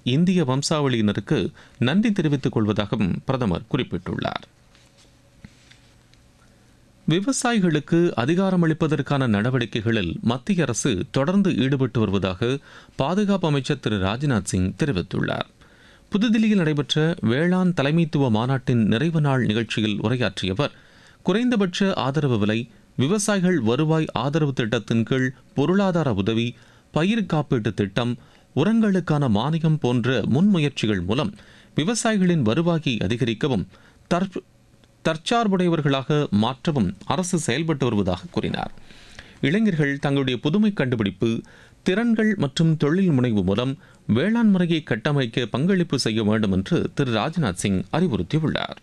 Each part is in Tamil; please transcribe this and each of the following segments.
இந்திய வம்சாவளியினருக்கு நன்றி தெரிவித்துக் கொள்வதாகவும் பிரதமர் குறிப்பிட்டுள்ளார் விவசாயிகளுக்கு அதிகாரமளிப்பதற்கான நடவடிக்கைகளில் மத்திய அரசு தொடர்ந்து ஈடுபட்டு வருவதாக பாதுகாப்பு அமைச்சர் திரு ராஜ்நாத் சிங் தெரிவித்துள்ளார் புதுதில்லியில் நடைபெற்ற வேளாண் தலைமைத்துவ மாநாட்டின் நிறைவு நாள் நிகழ்ச்சியில் உரையாற்றிய அவர் குறைந்தபட்ச ஆதரவு விலை விவசாயிகள் வருவாய் ஆதரவு திட்டத்தின் கீழ் பொருளாதார உதவி பயிர் காப்பீட்டு திட்டம் உரங்களுக்கான மானியம் போன்ற முன்முயற்சிகள் மூலம் விவசாயிகளின் வருவாயை அதிகரிக்கவும் தற்ப தற்சார்புடையவர்களாக மாற்றவும் அரசு செயல்பட்டு வருவதாக கூறினார் இளைஞர்கள் தங்களுடைய புதுமை கண்டுபிடிப்பு திறன்கள் மற்றும் தொழில் முனைவு மூலம் வேளாண் முறையை கட்டமைக்க பங்களிப்பு செய்ய வேண்டும் என்று திரு ராஜ்நாத் சிங் அறிவுறுத்தியுள்ளார்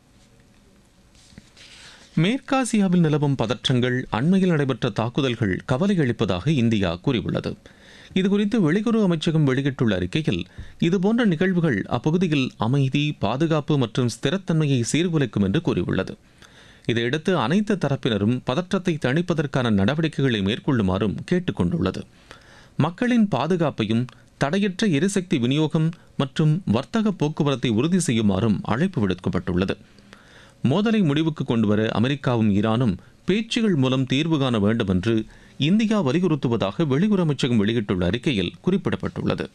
மேற்காசியாவில் நிலவும் பதற்றங்கள் அண்மையில் நடைபெற்ற தாக்குதல்கள் கவலை அளிப்பதாக இந்தியா கூறியுள்ளது இதுகுறித்து வெளியுறவு அமைச்சகம் வெளியிட்டுள்ள அறிக்கையில் இதுபோன்ற நிகழ்வுகள் அப்பகுதியில் அமைதி பாதுகாப்பு மற்றும் ஸ்திரத்தன்மையை சீர்குலைக்கும் என்று கூறியுள்ளது இதையடுத்து அனைத்து தரப்பினரும் பதற்றத்தை தணிப்பதற்கான நடவடிக்கைகளை மேற்கொள்ளுமாறும் கேட்டுக் கொண்டுள்ளது மக்களின் பாதுகாப்பையும் தடையற்ற எரிசக்தி விநியோகம் மற்றும் வர்த்தக போக்குவரத்தை உறுதி செய்யுமாறும் அழைப்பு விடுக்கப்பட்டுள்ளது மோதலை முடிவுக்கு கொண்டுவர அமெரிக்காவும் ஈரானும் பேச்சுகள் மூலம் தீர்வு காண வேண்டும் என்று இந்தியா வலியுறுத்துவதாக வெளியுறவு அமைச்சகம் வெளியிட்டுள்ள அறிக்கையில் குறிப்பிடப்பட்டுள்ளது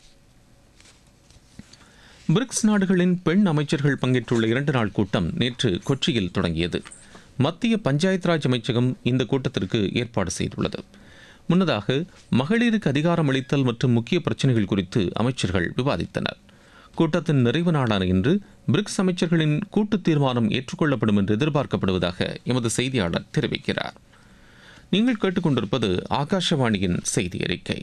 பிரிக்ஸ் நாடுகளின் பெண் அமைச்சர்கள் பங்கேற்றுள்ள இரண்டு நாள் கூட்டம் நேற்று கொச்சியில் தொடங்கியது மத்திய பஞ்சாயத் ராஜ் அமைச்சகம் இந்த கூட்டத்திற்கு ஏற்பாடு செய்துள்ளது முன்னதாக மகளிருக்கு அதிகாரம் அளித்தல் மற்றும் முக்கிய பிரச்சனைகள் குறித்து அமைச்சர்கள் விவாதித்தனர் கூட்டத்தின் நிறைவு நாளான இன்று பிரிக்ஸ் அமைச்சர்களின் கூட்டு தீர்மானம் ஏற்றுக்கொள்ளப்படும் என்று எதிர்பார்க்கப்படுவதாக எமது செய்தியாளர் தெரிவிக்கிறார் நீங்கள் கேட்டுக்கொண்டிருப்பது ஆகாஷவாணியின் செய்தி அறிக்கை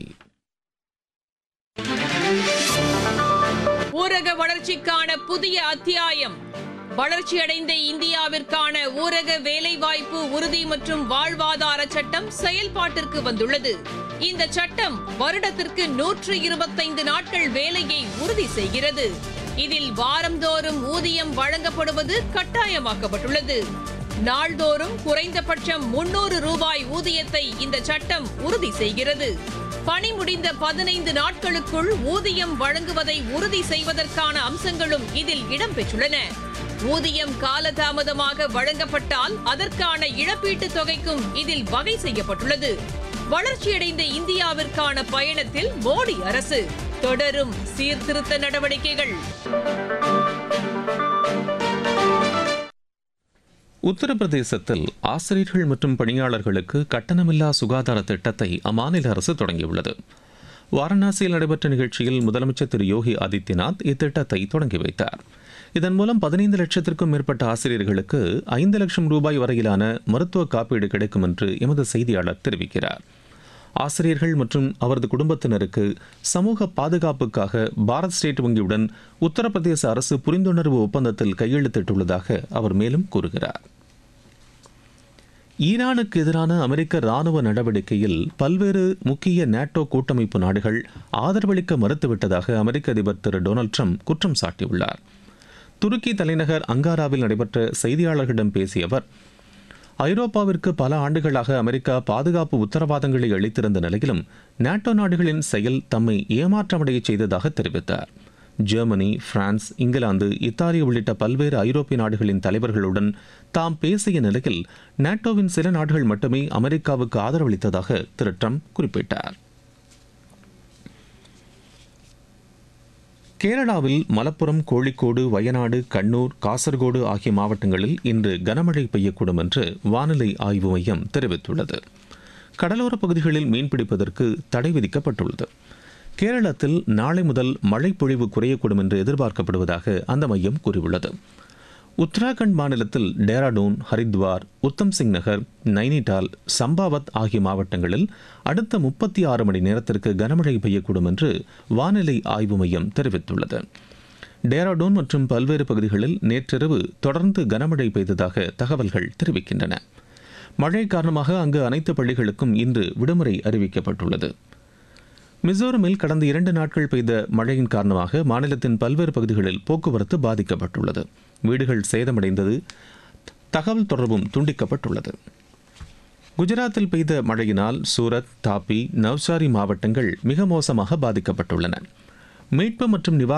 ஊரக வளர்ச்சிக்கான புதிய அத்தியாயம் வளர்ச்சியடைந்த இந்தியாவிற்கான ஊரக வேலைவாய்ப்பு உறுதி மற்றும் வாழ்வாதார சட்டம் செயல்பாட்டிற்கு வந்துள்ளது இந்த சட்டம் வருடத்திற்கு நூற்று இருபத்தைந்து நாட்கள் வேலையை உறுதி செய்கிறது இதில் வாரந்தோறும் ஊதியம் வழங்கப்படுவது கட்டாயமாக்கப்பட்டுள்ளது நாள்தோறும் குறைந்தபட்சம் முன்னூறு ரூபாய் ஊதியத்தை இந்த சட்டம் உறுதி செய்கிறது பணி முடிந்த பதினைந்து நாட்களுக்குள் ஊதியம் வழங்குவதை உறுதி செய்வதற்கான அம்சங்களும் இதில் இடம்பெற்றுள்ளன ஊதியம் காலதாமதமாக வழங்கப்பட்டால் அதற்கான இழப்பீட்டுத் தொகைக்கும் இதில் வகை செய்யப்பட்டுள்ளது வளர்ச்சியடைந்த இந்தியாவிற்கான பயணத்தில் மோடி அரசு தொடரும் சீர்திருத்த நடவடிக்கைகள் உத்தரப்பிரதேசத்தில் ஆசிரியர்கள் மற்றும் பணியாளர்களுக்கு கட்டணமில்லா சுகாதார திட்டத்தை அம்மாநில அரசு தொடங்கியுள்ளது வாரணாசியில் நடைபெற்ற நிகழ்ச்சியில் முதலமைச்சர் திரு யோகி ஆதித்யநாத் இத்திட்டத்தை தொடங்கி வைத்தார் இதன் மூலம் பதினைந்து லட்சத்திற்கும் மேற்பட்ட ஆசிரியர்களுக்கு ஐந்து லட்சம் ரூபாய் வரையிலான மருத்துவ காப்பீடு கிடைக்கும் என்று எமது செய்தியாளர் தெரிவிக்கிறார் ஆசிரியர்கள் மற்றும் அவரது குடும்பத்தினருக்கு சமூக பாதுகாப்புக்காக பாரத் ஸ்டேட் வங்கியுடன் உத்தரப்பிரதேச அரசு புரிந்துணர்வு ஒப்பந்தத்தில் கையெழுத்திட்டுள்ளதாக அவர் மேலும் கூறுகிறார் ஈரானுக்கு எதிரான அமெரிக்க ராணுவ நடவடிக்கையில் பல்வேறு முக்கிய நேட்டோ கூட்டமைப்பு நாடுகள் ஆதரவளிக்க மறுத்துவிட்டதாக அமெரிக்க அதிபர் திரு டொனால்டு ட்ரம்ப் குற்றம் சாட்டியுள்ளார் துருக்கி தலைநகர் அங்காராவில் நடைபெற்ற செய்தியாளர்களிடம் பேசிய அவர் ஐரோப்பாவிற்கு பல ஆண்டுகளாக அமெரிக்கா பாதுகாப்பு உத்தரவாதங்களை அளித்திருந்த நிலையிலும் நாட்டோ நாடுகளின் செயல் தம்மை ஏமாற்றமடைய செய்ததாக தெரிவித்தார் ஜெர்மனி பிரான்ஸ் இங்கிலாந்து இத்தாலி உள்ளிட்ட பல்வேறு ஐரோப்பிய நாடுகளின் தலைவர்களுடன் தாம் பேசிய நிலையில் நாட்டோவின் சில நாடுகள் மட்டுமே அமெரிக்காவுக்கு ஆதரவளித்ததாக திரு ட்ரம்ப் குறிப்பிட்டார் கேரளாவில் மலப்புரம் கோழிக்கோடு வயநாடு கண்ணூர் காசர்கோடு ஆகிய மாவட்டங்களில் இன்று கனமழை பெய்யக்கூடும் என்று வானிலை ஆய்வு மையம் தெரிவித்துள்ளது கடலோரப் பகுதிகளில் மீன்பிடிப்பதற்கு தடை விதிக்கப்பட்டுள்ளது கேரளத்தில் நாளை முதல் மழை பொழிவு குறையக்கூடும் என்று எதிர்பார்க்கப்படுவதாக அந்த மையம் கூறியுள்ளது உத்தராகண்ட் மாநிலத்தில் டேராடூன் ஹரித்வார் உத்தம் சிங் நகர் நைனிடால் சம்பாவத் ஆகிய மாவட்டங்களில் அடுத்த முப்பத்தி ஆறு மணி நேரத்திற்கு கனமழை பெய்யக்கூடும் என்று வானிலை ஆய்வு மையம் தெரிவித்துள்ளது டேராடூன் மற்றும் பல்வேறு பகுதிகளில் நேற்றிரவு தொடர்ந்து கனமழை பெய்ததாக தகவல்கள் தெரிவிக்கின்றன மழை காரணமாக அங்கு அனைத்து பள்ளிகளுக்கும் இன்று விடுமுறை அறிவிக்கப்பட்டுள்ளது மிசோரமில் கடந்த இரண்டு நாட்கள் பெய்த மழையின் காரணமாக மாநிலத்தின் பல்வேறு பகுதிகளில் போக்குவரத்து பாதிக்கப்பட்டுள்ளது வீடுகள் சேதமடைந்தது தகவல் தொடர்பும் துண்டிக்கப்பட்டுள்ளது குஜராத்தில் பெய்த மழையினால் சூரத் தாப்பி நவ்சாரி மாவட்டங்கள் மிக மோசமாக பாதிக்கப்பட்டுள்ளன மீட்பு மற்றும் நிவாரண